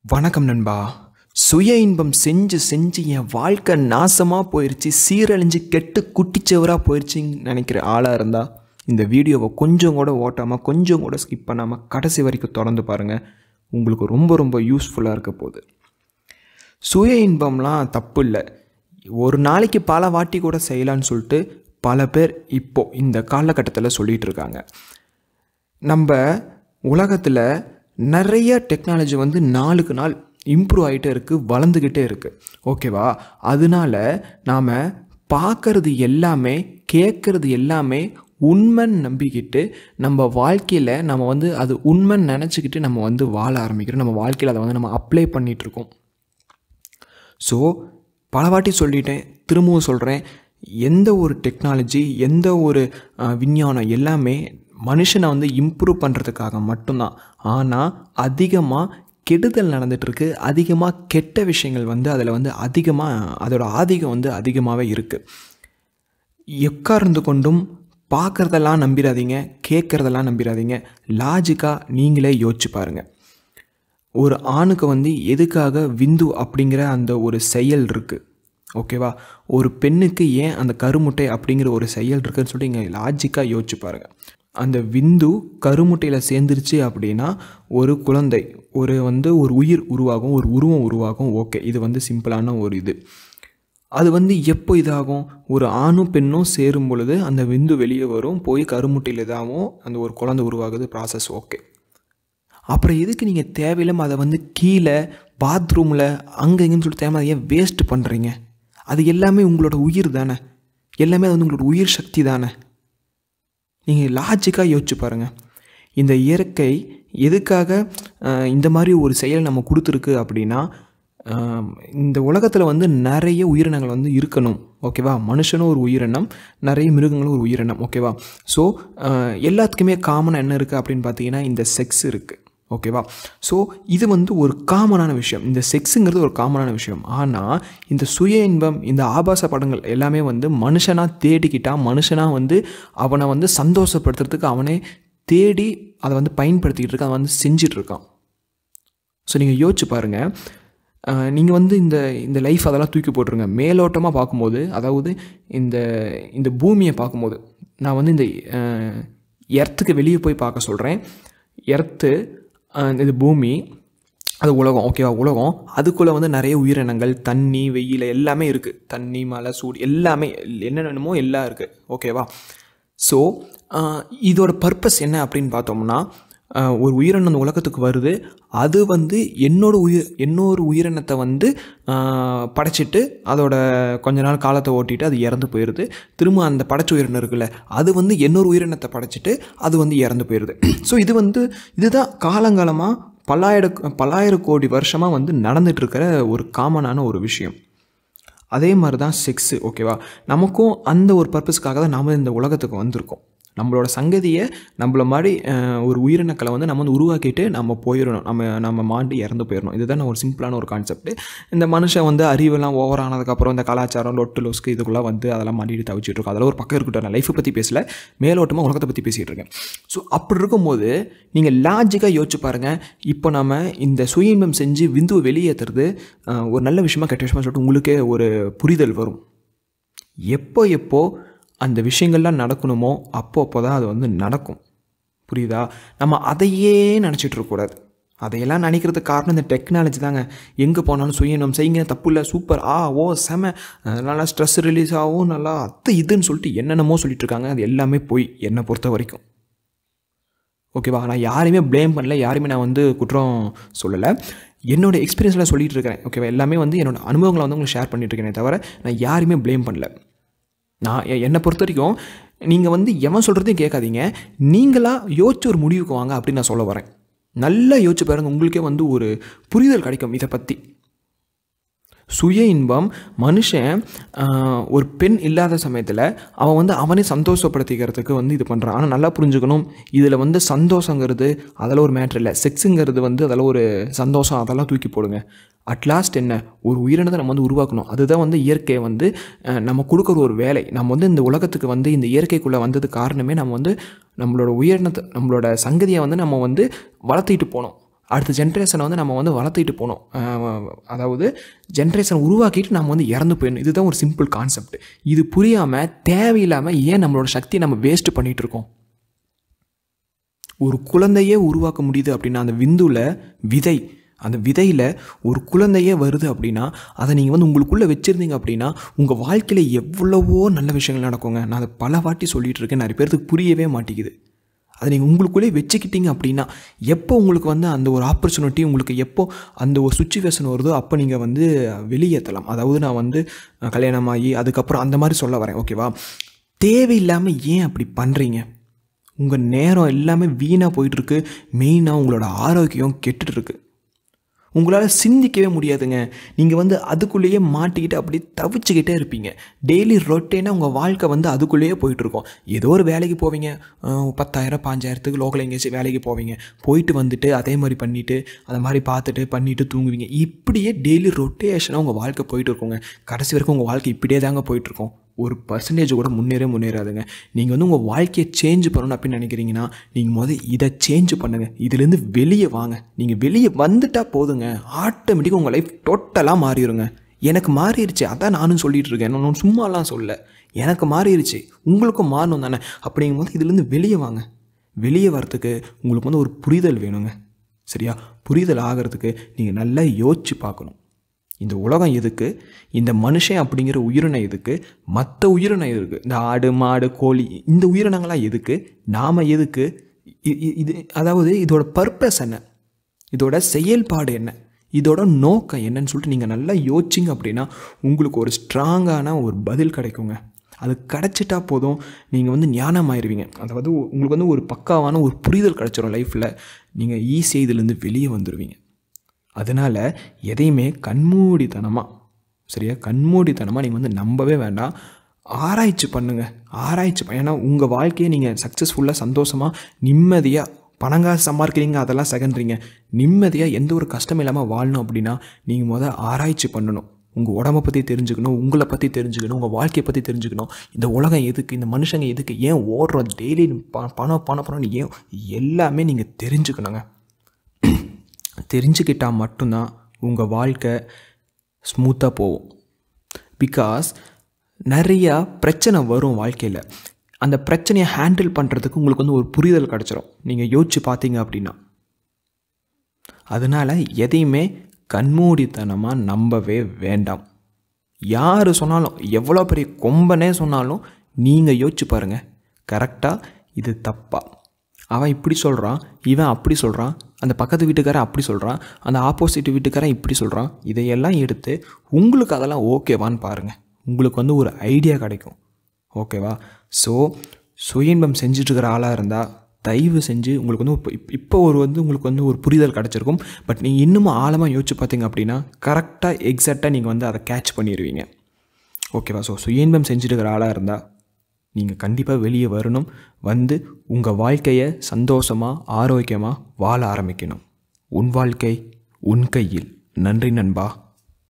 வணக்கம் நண்பா சுய இன்பம் செஞ்சு செஞ்சு என் வாழ்க்கை நாசமாக போயிடுச்சு சீரழிஞ்சு கெட்டு குட்டிச்சவராக போயிடுச்சுன்னு நினைக்கிற ஆளாக இருந்தால் இந்த வீடியோவை கொஞ்சம் கூட ஓட்டாமல் கொஞ்சம் கூட ஸ்கிப் பண்ணாமல் கடைசி வரைக்கும் தொடர்ந்து பாருங்கள் உங்களுக்கு ரொம்ப ரொம்ப யூஸ்ஃபுல்லாக இருக்க போகுது சுய இன்பம்லாம் தப்பு இல்லை ஒரு நாளைக்கு பல வாட்டி கூட செய்யலான்னு சொல்லிட்டு பல பேர் இப்போது இந்த காலகட்டத்தில் சொல்லிகிட்டு இருக்காங்க நம்ம உலகத்தில் நிறைய டெக்னாலஜி வந்து நாளுக்கு நாள் இம்ப்ரூவ் ஆகிட்டே இருக்குது வளர்ந்துக்கிட்டே இருக்குது ஓகேவா அதனால நாம் பார்க்கறது எல்லாமே கேட்குறது எல்லாமே உண்மைன்னு நம்பிக்கிட்டு நம்ம வாழ்க்கையில் நம்ம வந்து அது உண்மைன்னு நினச்சிக்கிட்டு நம்ம வந்து வாழ ஆரம்பிக்கிறோம் நம்ம வாழ்க்கையில் அதை வந்து நம்ம அப்ளை பண்ணிகிட்ருக்கோம் ஸோ பல வாட்டி சொல்லிட்டேன் திரும்பவும் சொல்கிறேன் எந்த ஒரு டெக்னாலஜி எந்த ஒரு அஹ், விஞ்ஞானம் எல்லாமே மனுஷனை வந்து இம்ப்ரூவ் பண்ணுறதுக்காக மட்டும்தான் ஆனால் அதிகமாக கெடுதல் நடந்துகிட்ருக்கு அதிகமாக கெட்ட விஷயங்கள் வந்து அதில் வந்து அதிகமாக அதோட ஆதிக்கம் வந்து அதிகமாகவே இருக்குது எக்கார்ந்து கொண்டும் பார்க்குறதெல்லாம் நம்பிடாதீங்க கேட்குறதெல்லாம் நம்பிடாதீங்க லாஜிக்காக நீங்களே யோசிச்சு பாருங்கள் ஒரு ஆணுக்கு வந்து எதுக்காக விந்து அப்படிங்கிற அந்த ஒரு செயல் இருக்குது ஓகேவா ஒரு பெண்ணுக்கு ஏன் அந்த கருமுட்டை அப்படிங்கிற ஒரு செயல் இருக்குன்னு சொல்லிட்டு இங்கே லாஜிக்காக யோசிச்சு பாருங்கள் அந்த விந்து கருமுட்டையில் சேர்ந்துருச்சு அப்படின்னா ஒரு குழந்தை ஒரு வந்து ஒரு உயிர் உருவாகும் ஒரு உருவம் உருவாகும் ஓகே இது வந்து சிம்பிளான ஒரு இது அது வந்து எப்போ இதாகும் ஒரு ஆணும் பெண்ணும் சேரும் பொழுது அந்த விந்து வெளியே வரும் போய் கருமுட்டையில் இதாகும் அந்த ஒரு குழந்தை உருவாகுது ப்ராசஸ் ஓகே அப்புறம் எதுக்கு நீங்கள் தேவையில்லாமல் அதை வந்து கீழே பாத்ரூமில் அங்கே இங்கேன்னு சொல்லிட்டு தேவை ஏன் வேஸ்ட் பண்ணுறீங்க அது எல்லாமே உங்களோட உயிர் தானே எல்லாமே அது வந்து உங்களோட உயிர் சக்தி தானே நீங்கள் லாஜிக்காக யோசிச்சு பாருங்கள் இந்த இயற்கை எதுக்காக அஹ், இந்த மாதிரி ஒரு செயல் நம்ம கொடுத்துருக்கு அப்படின்னா அஹ், இந்த உலகத்தில் வந்து நிறைய உயிரினங்கள் வந்து இருக்கணும் ஓகேவா மனுஷனும் ஒரு உயிரினம் நிறைய மிருகங்களும் ஒரு உயிரினம் ஓகேவா ஸோ எல்லாத்துக்குமே காமனாக என்ன இருக்குது அப்படின்னு பார்த்தீங்கன்னா இந்த செக்ஸ் இருக்குது ஓகேவா ஸோ இது வந்து ஒரு காமனான விஷயம் இந்த செக்ஸுங்கிறது ஒரு காமனான விஷயம் ஆனால் இந்த சுய இன்பம் இந்த ஆபாச படங்கள் எல்லாமே வந்து மனுஷனாக தேடிக்கிட்டால் மனுஷனாக வந்து அவனை வந்து சந்தோஷப்படுத்துறதுக்கு அவனே தேடி அதை வந்து பயன்படுத்திக்கிட்டு இருக்கான் அவன் வந்து செஞ்சிட்டு இருக்கான் ஸோ நீங்கள் யோசிச்சு பாருங்கள் நீங்கள் வந்து இந்த இந்த லைஃப் அதெல்லாம் தூக்கி போட்டுருங்க மேலோட்டமாக பார்க்கும்போது அதாவது இந்த இந்த பூமியை பார்க்கும்போது நான் வந்து இந்த எர்த்துக்கு வெளியே போய் பார்க்க சொல்கிறேன் எர்த்து இது பூமி அது உலகம் ஓகேவா உலகம் அதுக்குள்ளே வந்து நிறைய உயிரினங்கள் தண்ணி வெயில் எல்லாமே இருக்குது தண்ணி மழை சூடு எல்லாமே என்ன வேணுமோ எல்லாம் இருக்குது ஓகேவா ஸோ இதோட பர்பஸ் என்ன அப்படின்னு பார்த்தோம்னா ஆஹ், ஒரு உயிரினம் அந்த உலகத்துக்கு வருது அது வந்து என்னோட உயிர் இன்னொரு உயிரினத்தை வந்து ஆஹ், படைச்சிட்டு அதோட கொஞ்ச நாள் காலத்தை ஓட்டிட்டு அது இறந்து போயிடுது திரும்ப அந்த படைச்ச உயிரினம் இருக்குல்ல அது வந்து இன்னொரு உயிரினத்தை படைச்சிட்டு அது வந்து இறந்து போயிடுது ஸோ இது வந்து இதுதான் காலங்காலமாக பல்லாயிர பல்லாயிரம் கோடி வருஷமாக வந்து நடந்துட்டு இருக்கிற ஒரு காமனான ஒரு விஷயம் அதே மாதிரி தான் செக்ஸு ஓகேவா நமக்கும் அந்த ஒரு பர்பஸ்க்காக தான் நாம் இந்த உலகத்துக்கு வந்திருக்கோம் நம்மளோட சங்கதியை நம்மள மாதிரி அஹ், ஒரு உயிரினக்களை வந்து நம்ம வந்து உருவாக்கிட்டு நம்ம போயிடணும் நம்ம நம்ம மாண்டு இறந்து போயிடணும் இதுதான் ஒரு சிம்பிளான ஒரு கான்செப்ட் இந்த மனுஷன் வந்து அறிவெல்லாம் ஓவர் ஆனதுக்கப்புறம் இந்த கலாச்சாரம் லொட்டு லொஸ்க்கு இதுக்குள்ளே வந்து அதெல்லாம் மாட்டிட்டு தவிச்சிட்டு இருக்கோம் அதெல்லாம் ஒரு பக்கம் இருக்கட்டும் நான் லைஃப்பை பற்றி பேசல மேலோட்டமாக உலகத்தை பற்றி பேசிகிட்டு இருக்கேன் ஸோ அப்படி இருக்கும்போது நீங்கள் லாஜிக்காக யோசிச்சு பாருங்கள் இப்போ நம்ம இந்த சுய இன்பம் செஞ்சு விந்துவை வெளியேற்றுறது அஹ், ஒரு நல்ல விஷயமா கெட்ட விஷயமா சொல்லிட்டு உங்களுக்கே ஒரு புரிதல் வரும் எப்போ எப்போ அந்த விஷயங்கள்லாம் நடக்கணுமோ அப்போ அப்போ தான் அது வந்து நடக்கும் புரியுதா நம்ம அதையே நினச்சிட்டு இருக்கக்கூடாது அதையெல்லாம் நினைக்கிறதுக்கு காரணம் இந்த டெக்னாலஜி தாங்க எங்கே போனாலும் சுயநம் செய்யுங்க தப்பு இல்லை சூப்பர் ஆ ஓ செம அஹ் நல்லா ஸ்ட்ரெஸ் ரிலீஸ் ஆகும் நல்லா அது இதுன்னு சொல்லிட்டு என்னென்னமோ சொல்லிட்டு இருக்காங்க அது எல்லாமே போய் என்னை பொறுத்த வரைக்கும் ஓகேவா நான் யாரையுமே ப்ளேம் பண்ணல யாரையுமே நான் வந்து குற்றம் சொல்லலை என்னோட எக்ஸ்பீரியன்ஸில் சொல்லிட்டு இருக்கேன் ஓகேவா எல்லாமே வந்து என்னோட அனுபவங்களை வந்து உங்களுக்கு ஷேர் பண்ணிட்டு இருக்கேனே தவிர நான் யாரையுமே ப்ளேம் பண்ணல நான் எ- என்னை பொறுத்த வரைக்கும் நீங்கள் வந்து எவன் சொல்கிறதையும் கேட்காதீங்க நீங்களாக யோசிச்சு ஒரு முடிவுக்கு வாங்க அப்படின்னு நான் சொல்ல வரேன் நல்லா யோசிச்சு பாருங்கள் உங்களுக்கே வந்து ஒரு புரிதல் கிடைக்கும் இதை பற்றி சுய இன்பம் மனுஷன் ஆஹ், ஒரு பெண் இல்லாத சமயத்தில் அவன் வந்து அவனே சந்தோஷப்படுத்திக்கிறதுக்கு வந்து இது பண்ணுறான் ஆனால் நல்லா புரிஞ்சுக்கணும் இதில் வந்து சந்தோஷங்கிறது அதெல்லாம் ஒரு மேட்ரு இல்லை செக்ஸுங்கிறது வந்து அதெல்லாம் ஒரு சந்தோஷம் அதெல்லாம் தூக்கி போடுங்க அட்லாஸ்ட் என்ன ஒரு உயிரினத்தை நம்ம வந்து உருவாக்கணும் அதுதான் வந்து இயற்கையை வந்து அஹ், நம்ம கொடுக்குற ஒரு வேலை நம்ம வந்து இந்த உலகத்துக்கு வந்து இந்த இயற்கைக்குள்ளே வந்தது காரணமே நம்ம வந்து நம்மளோட உயிரினத்தை நம்மளோட சங்கதியை வந்து நம்ம வந்து வளர்த்திட்டு போனோம் அடுத்த ஜென்ரேஷனை வந்து நம்ம வந்து வளர்த்துட்டு போகணும் அஹ் அதாவது ஜென்ரேஷன் உருவாக்கிட்டு நம்ம வந்து இறந்து போயிடணும் இதுதான் ஒரு சிம்பிள் கான்செப்ட் இது புரியாமல் தேவையில்லாமல் ஏன் நம்மளோட சக்தியை நம்ம வேஸ்ட் பண்ணிகிட்டு இருக்கோம் ஒரு குழந்தையே உருவாக்க முடியுது அப்படின்னா அந்த விந்துல விதை அந்த விதையில் ஒரு குழந்தையே வருது அப்படின்னா அதை நீங்கள் வந்து உங்களுக்குள்ளே வச்சுருந்தீங்க அப்படின்னா உங்கள் வாழ்க்கையில் எவ்வளவோ நல்ல விஷயங்கள் நடக்குங்க நான் அதை பல வாட்டி சொல்லிகிட்டு இருக்கேன் நிறைய பேருக்கு புரியவே மாட்டேங்குது அதை நீங்கள் உங்களுக்குள்ளே வச்சுக்கிட்டீங்க அப்படின்னா எப்போ உங்களுக்கு வந்து அந்த ஒரு ஆப்பர்ச்சுனிட்டி உங்களுக்கு எப்போ அந்த ஒரு சுச்சுவேஷன் வருதோ அப்போ நீங்கள் வந்து வெளியேற்றலாம் அதாவது நான் வந்து அஹ், கல்யாணமாகி அதுக்கப்புறம் அந்த மாதிரி சொல்ல வரேன் ஓகேவா தேவையில்லாமல் ஏன் அப்படி பண்ணுறீங்க உங்கள் நேரம் எல்லாமே வீணாக போயிட்டுருக்கு மெயினாக உங்களோட ஆரோக்கியம் கெட்டுட்டு இருக்கு உங்களால் சிந்திக்கவே முடியாதுங்க நீங்கள் வந்து அதுக்குள்ளேயே மாட்டிக்கிட்டு அப்படியே தவிச்சுக்கிட்டே இருப்பீங்க டெய்லி ரொட்டேனாக உங்கள் வாழ்க்கை வந்து அதுக்குள்ளேயே போயிட்டுருக்கோம் ஏதோ ஒரு வேலைக்கு போவீங்க அஹ், பத்தாயிரம் பாஞ்சாயிரத்துக்கு லோக்கல் எங்கேயாச்சும் வேலைக்கு போவீங்க போயிட்டு வந்துட்டு அதே மாதிரி பண்ணிவிட்டு அதை மாதிரி பார்த்துட்டு பண்ணிவிட்டு தூங்குவீங்க இப்படியே டெய்லி ரொட்டேஷனாக உங்கள் வாழ்க்கை போயிட்டு இருக்குங்க கடைசி வரைக்கும் உங்கள் வாழ்க்கை இப்படியே தாங்க போயிட்டுருக்கோம் ஒரு பர்சன்டேஜ் கூட முன்னேறே முன்னேறாதுங்க நீங்கள் வந்து உங்கள் வாழ்க்கையை சேஞ்ச் பண்ணணும் அப்படின்னு நினைக்கிறீங்கன்னா நீங்கள் முதல் இதை சேஞ்ச் பண்ணுங்கள் இதுலேருந்து வெளியே வாங்க நீங்கள் வெளியே வந்துட்டா போதுங்க ஆட்டோமேட்டிக்காக உங்கள் லைஃப் டோட்டலாக மாறிடுங்க எனக்கு மாறிடுச்சு அதான் நானும் சொல்லிட்டு இருக்கேன் நான் சும்மாலாம் சொல்ல எனக்கு மாறிடுச்சு உங்களுக்கும் மாறணும் தானே அப்படிங்கும் போது இதுலேருந்து வெளியே வாங்க வெளியே வரத்துக்கு உங்களுக்கு வந்து ஒரு புரிதல் வேணுங்க சரியா புரிதல் ஆகிறதுக்கு நீங்கள் நல்லா யோசிச்சு பார்க்கணும் இந்த உலகம் எதுக்கு இந்த மனுஷன் அப்படிங்கிற உயிரினம் எதுக்கு மற்ற உயிரினம் எதுக்கு இந்த ஆடு மாடு கோழி இந்த உயிரினங்கள்லாம் எதுக்கு நாம் எதுக்கு இ- இ- இது அதாவது இதோட பர்பஸ் என்ன இதோட செயல்பாடு என்ன இதோட நோக்கம் என்னன்னு சொல்லிட்டு நீங்கள் நல்லா யோசிச்சிங்க அப்படின்னா உங்களுக்கு ஒரு ஸ்ட்ராங்கான ஒரு பதில் கிடைக்குங்க அது கிடச்சிட்டா போதும் நீங்கள் வந்து ஞானமாயிருவீங்க அதாவது உங்களுக்கு வந்து ஒரு பக்காவான ஒரு புரிதல் கிடச்சிரும் லைஃப்பில் நீங்கள் ஈஸியாக இதுலேருந்து வெளியே வந்துடுவீங்க அதனால் எதையுமே கண்மூடித்தனமாக சரியா கண்மூடித்தனமாக நீங்கள் வந்து நம்பவே வேண்டாம் ஆராய்ச்சி பண்ணுங்கள் ஆராய்ச்சி பண்ண ஏன்னா உங்கள் வாழ்க்கையை நீங்கள் சக்ஸஸ்ஃபுல்லாக சந்தோஷமாக நிம்மதியாக பணங்காசு சம்பாதிக்கிறீங்க அதெல்லாம் செகண்ட்ரிங்க நிம்மதியாக எந்த ஒரு கஷ்டம் இல்லாமல் வாழணும் அப்படின்னா நீங்கள் முதல் ஆராய்ச்சி பண்ணணும் உங்கள் உடம்ப பற்றி தெரிஞ்சுக்கணும் உங்களை பற்றி தெரிஞ்சுக்கணும் உங்கள் வாழ்க்கையை பற்றி தெரிஞ்சுக்கணும் இந்த உலகம் எதுக்கு இந்த மனுஷங்க எதுக்கு ஏன் ஓடுறோம் டெய்லி ப பணம் பணம் பணம்னு ஏன் எல்லாமே நீங்கள் தெரிஞ்சுக்கணுங்க தெரிஞ்சுக்கிட்டால் மட்டும்தான் உங்கள் வாழ்க்கை ஸ்மூத்தாக போகும் பிகாஸ் நிறையா பிரச்சனை வரும் வாழ்க்கையில் அந்த பிரச்சனையை ஹேண்டில் பண்ணுறதுக்கு உங்களுக்கு வந்து ஒரு புரிதல் கிடச்சிரும் நீங்கள் யோசிச்சு பார்த்தீங்க அப்படின்னா அதனால் எதையுமே கண்மூடித்தனமாக நம்பவே வேண்டாம் யார் சொன்னாலும் எவ்வளோ பெரிய கொம்பனே சொன்னாலும் நீங்கள் யோசிச்சு பாருங்கள் கரெக்டாக இது தப்பா அவன் இப்படி சொல்கிறான் இவன் அப்படி சொல்கிறான் அந்த பக்கத்து வீட்டுக்காரன் அப்படி சொல்கிறான் அந்த ஆப்போசிட் வீட்டுக்காரன் இப்படி சொல்கிறான் இதையெல்லாம் எடுத்து உங்களுக்கு அதெல்லாம் ஓகேவான்னு பாருங்கள் உங்களுக்கு வந்து ஒரு ஐடியா கிடைக்கும் ஓகேவா ஸோ சுய இன்பம் செஞ்சுட்டு இருக்கிற ஆளாக இருந்தால் தயவு செஞ்சு உங்களுக்கு வந்து இப்போ இப்போ ஒரு வந்து உங்களுக்கு வந்து ஒரு புரிதல் கிடச்சிருக்கும் பட் நீங்கள் இன்னமும் ஆழமாக யோசிச்சு பார்த்தீங்க அப்படின்னா கரெக்டாக எக்ஸாக்டாக நீங்கள் வந்து அதை கேட்ச் பண்ணிடுவீங்க ஓகேவா ஸோ சுய இன்பம் செஞ்சுட்டு இருக்கிற ஆளாக இருந்தால் நீங்கள் கண்டிப்பாக வெளியே வரணும் வந்து உங்கள் வாழ்க்கையை சந்தோஷமாக ஆரோக்கியமாக வாழ ஆரம்பிக்கணும் உன் வாழ்க்கை உன் கையில் நன்றி நண்பா